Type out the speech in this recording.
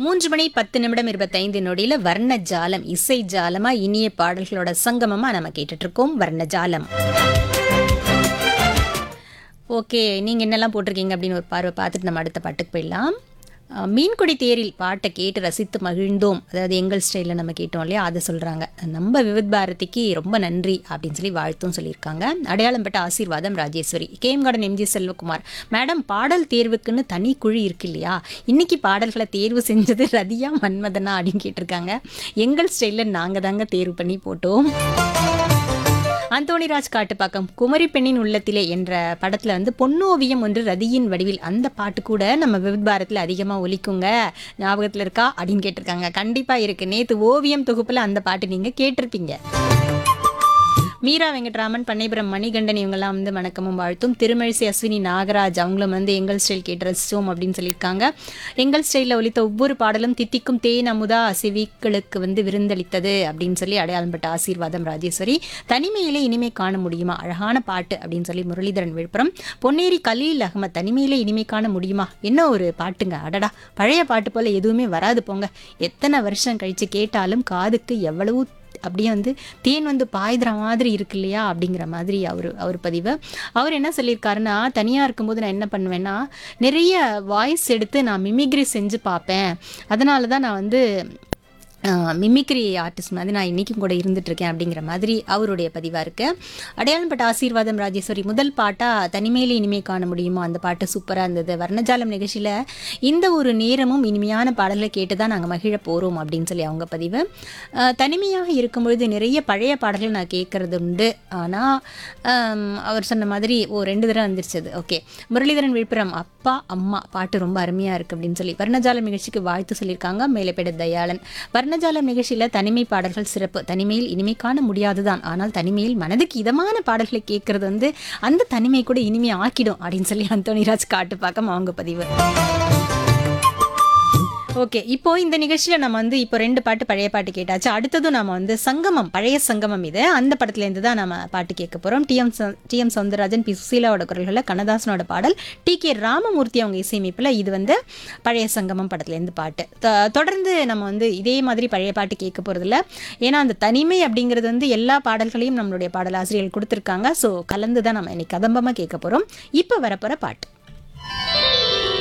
மூன்று மணி பத்து நிமிடம் இருபத்தைந்து நொடியில வர்ண ஜாலம் இசை ஜாலமா இனிய பாடல்களோட சங்கமமா நம்ம கேட்டுட்டு இருக்கோம் வர்ண ஜாலம் ஓகே நீங்க என்னெல்லாம் போட்டிருக்கீங்க அப்படின்னு ஒரு பார்வை பார்த்துட்டு நம்ம அடுத்த பாட்டுக்கு போயிடலாம் அஹ், மீன்குடி தேரில் பாட்டை கேட்டு ரசித்து மகிழ்ந்தோம் அதாவது எங்கள் ஸ்டைலில் நம்ம கேட்டோம் இல்லையா அதை சொல்கிறாங்க நம்ம விவித் பாரதிக்கு ரொம்ப நன்றி அப்படின்னு சொல்லி வாழ்த்தும் சொல்லியிருக்காங்க அடையாளம் பெற்ற ஆசீர்வாதம் Rajeswari game garden MG Selvakumar madam பாடல் தேர்வுக்குன்னு தனி குழி இருக்கு இல்லையா இன்னைக்கு பாடல்களை தேர்வு செஞ்சது ரதியா மன்மதனா அப்படின்னு கேட்டிருக்காங்க எங்கள் ஸ்டைலில் நாங்கள் தாங்க தேர்வு பண்ணி போட்டோம் அந்தோணிராஜ் காட்டுப்பாக்கம் குமரி பெண்ணின் உள்ளத்திலே என்ற படத்துல வந்து பொன்னோவியம் ஒன்று ரதியின் வடிவில் அந்த பாட்டு கூட நம்ம விவித் பாரத்தில் அதிகமாக ஒலிக்குங்க ஞாபகத்தில் இருக்கா அப்படின்னு கேட்டிருக்காங்க கண்டிப்பாக இருக்கு நேத்து ஓவியம் தொகுப்புல அந்த பாட்டு நீங்க கேட்டிருப்பீங்க மீரா வெங்கட்ராமன் பண்ணைபுரம் மணிகண்டன் இவங்கெல்லாம் வந்து வணக்கமும் வாழ்த்தும் திருமழிசை அஸ்வினி நாகராஜ் அவங்களும் வந்து எங்கள் ஸ்டைல் கேட்டு ரசிச்சோம் அப்படின்னு சொல்லியிருக்காங்க எங்கள் ஸ்டைலில் ஒலித்த ஒவ்வொரு பாடலும் தித்திக்கும் தேன் அமுதா செவிகளுக்கு வந்து விருந்தளித்தது அப்படின்னு சொல்லி அடையாளம் பட்ட ஆசீர்வாதம் ராஜேஸ்வரி தனிமையிலே இனிமை காண முடியுமா அழகான பாட்டு அப்படின்னு சொல்லி முரளிதரன் விழுப்புரம் பொன்னேரி கலீல் அகமத் தனிமையிலே இனிமை காண முடியுமா என்ன ஒரு பாட்டுங்க அடடா பழைய பாட்டு போல எதுவுமே வராது போங்க எத்தனை வருஷம் கழிச்சு கேட்டாலும் காதுக்கு எவ்வளவு அப்படியே வந்து தேன் வந்து பாய்துற மாதிரி இருக்கு இல்லையா அப்படிங்கிற மாதிரி அவர் அவர் பதிவு அவர் என்ன சொல்லியிருக்காருன்னா தனியாக இருக்கும்போது நான் என்ன பண்ணுவேன்னா நிறைய வாய்ஸ் எடுத்து நான் மிமிக்ரி செஞ்சு பார்ப்பேன் அதனால தான் நான் வந்து மிமிக்ரி ஆர்டிஸ்ட் மாதிரி நான் இன்றைக்கும் கூட இருந்துட்டு இருக்கேன் அப்படிங்கிற மாதிரி அவருடைய பதிவாக இருக்குது அடையாளம் பட்ட ஆசீர்வாதம் ராஜேஸ்வரி முதல் பாட்டாக தனிமையில் இனிமை காண முடியுமா அந்த பாட்டு சூப்பராக இருந்தது வர்ணஜாலம் நிகழ்ச்சியில் இந்த ஒரு நேரமும் இனிமையான பாடலை கேட்டு தான் நாங்கள் மகிழ போகிறோம் அப்படின்னு சொல்லி அவங்க பதிவு அஹ், தனிமையாக இருக்கும் பொழுது நிறைய பழைய பாடல்கள் நான் கேட்கறது உண்டு ஆனால் அவர் சொன்ன மாதிரி ஓ ரெண்டு தடவை வந்துருச்சது ஓகே முரளிதரன் விழுப்புரம் அப்பா அம்மா பாட்டு ரொம்ப அருமையாக இருக்குது அப்படின்னு சொல்லி வர்ணஜாலம் நிகழ்ச்சிக்கு வாழ்த்து சொல்லியிருக்காங்க மேலைப்பேட தயாளன் வர்ணஜாலம் நிகழ்ச்சியில் தனிமை பாடல்கள் சிறப்பு தனிமையில் இனிமை காண முடியாதுதான் ஆனால் தனிமையில் மனதுக்கு இதமான பாடல்களை கேட்கறது வந்து அந்த தனிமை கூட இனிமை ஆக்கிடும் அப்படின்னு சொல்லி அந்தோனிராஜ் காட்டு பார்க்க அவங்க பதிவு ஓகே இப்போ இந்த நிகழ்ச்சியில் நம்ம வந்து இப்போ ரெண்டு பாட்டு பழைய பாட்டு கேட்டாச்சு அடுத்ததும் நம்ம வந்து சங்கமம் பழைய சங்கமம் இது அந்த படத்துலேருந்து தான் நம்ம பாட்டு கேட்க போகிறோம் டிஎம் டிஎம் சவுந்தரராஜன் பி சுசீலாவோட குரல்களில் கண்ணதாசனோட பாடல் டி கே ராமமூர்த்தி அவங்க இசையமைப்பில் இது வந்து பழைய சங்கமம் படத்துலேருந்து பாட்டு த- தொடர்ந்து நம்ம வந்து இதே மாதிரி பழைய பாட்டு கேட்க போகிறதில்ல ஏன்னா அந்த தனிமை அப்படிங்கிறது வந்து எல்லா பாடல்களையும் நம்மளுடைய பாடலாசிரியர்கள் கொடுத்துருக்காங்க ஸோ கலந்து தான் நம்ம இன்னைக்கு கதம்பமாக கேட்க போகிறோம் இப்போ வரப்போகிற பாட்டு